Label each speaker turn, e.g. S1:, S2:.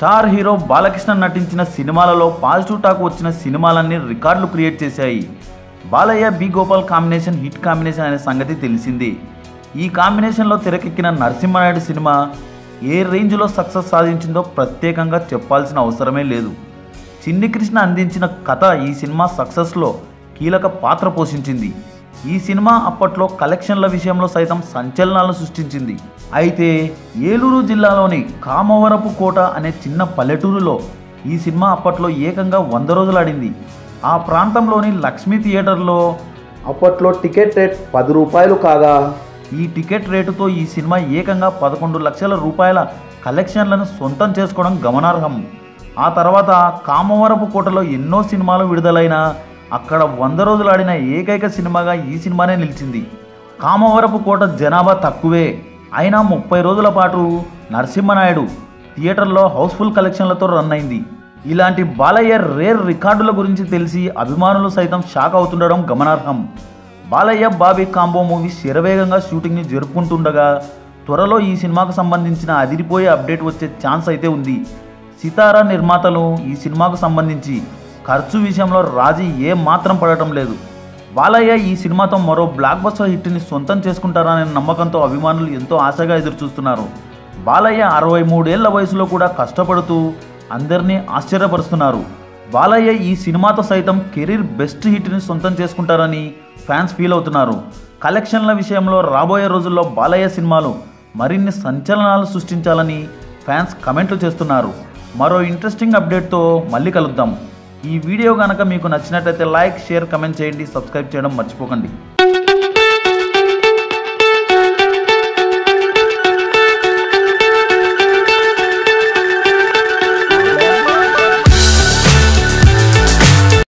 S1: star hero Balakrishna నటించిన సినిమాలలో positive talk వచ్చిన సినిమాలన్నీ రికార్డులు క్రియేట్ చేశాయి Balayya B Gopal combination hit combination అనే సంగతి తెలిసింది ఈ కాంబినేషన్లో తెరకెక్కిన నరసింహనాయుడు సినిమా ఏ రేంజ్లో సక్సెస్ సాధించిందో ప్రత్యేకంగా చెప్పాల్సిన అవసరమే లేదు చిన్ని కృష్ణ అందించిన కథ ఈ సినిమా సక్సెస్లో కీలక పాత్ర పోషించింది ఈ సినిమా అప్పట్లో కలెక్షన్ల విషయంలో సైతం సంచలనాలు సృష్టించింది అయితే ఏలూరు జిల్లాలోని కామవరపు కోట అనే చిన్న పల్లెటూరులో ఈ సినిమా అప్పట్లో ఏకంగా వంద రోజులు ఆడింది ఆ ప్రాంతంలోని లక్ష్మీ థియేటర్లో అప్పట్లో టికెట్ రేట్ పది రూపాయలు కాగా ఈ టికెట్ రేటుతో ఈ సినిమా ఏకంగా పదకొండు లక్షల రూపాయల కలెక్షన్లను సొంతం చేసుకోవడం గమనార్హం ఆ తర్వాత కామవరపు కోటలో ఎన్నో సినిమాలు విడుదలైన అక్కడ వంద రోజులు ఆడిన ఏకైక సినిమాగా ఈ సినిమానే నిలిచింది కామవరపు కోట జనాభా తక్కువే అయినా ముప్పై రోజుల పాటు నరసింహనాయుడు థియేటర్లో హౌస్ఫుల్ కలెక్షన్లతో రన్ అయింది ఇలాంటి బాలయ్య రేర్ రికార్డుల గురించి తెలిసి అభిమానులు సైతం షాక్ అవుతుండడం గమనార్హం బాలయ్య బాబీ కాంబో మూవీ శరవేగంగా షూటింగ్ని జరుపుకుంటుండగా త్వరలో ఈ సినిమాకు సంబంధించిన అదిరిపోయే అప్డేట్ వచ్చే ఛాన్స్ అయితే ఉంది సితారా నిర్మాతలు ఈ సినిమాకు సంబంధించి ఖర్చు విషయంలో రాజీ ఏ మాత్రం పడటం లేదు బాలయ్య ఈ సినిమాతో మరో బ్లాక్ బస్టర్ హిట్ని సొంతం చేసుకుంటారనే నమ్మకంతో అభిమానులు ఎంతో ఆశగా ఎదురుచూస్తున్నారు బాలయ్య అరవై మూడేళ్ల వయసులో కూడా కష్టపడుతూ అందరినీ ఆశ్చర్యపరుస్తున్నారు బాలయ్య ఈ సినిమాతో సైతం కెరీర్ బెస్ట్ హిట్ని సొంతం చేసుకుంటారని ఫ్యాన్స్ ఫీల్ అవుతున్నారు కలెక్షన్ల విషయంలో రాబోయే రోజుల్లో బాలయ్య సినిమాలు మరిన్ని సంచలనాలు సృష్టించాలని ఫ్యాన్స్ కమెంట్లు చేస్తున్నారు మరో ఇంట్రెస్టింగ్ అప్డేట్తో మళ్ళీ కలుద్దాం ఈ వీడియో కనుక మీకు నచ్చినట్లయితే లైక్ షేర్ కమెంట్ చేయండి సబ్స్క్రైబ్ చేయడం మర్చిపోకండి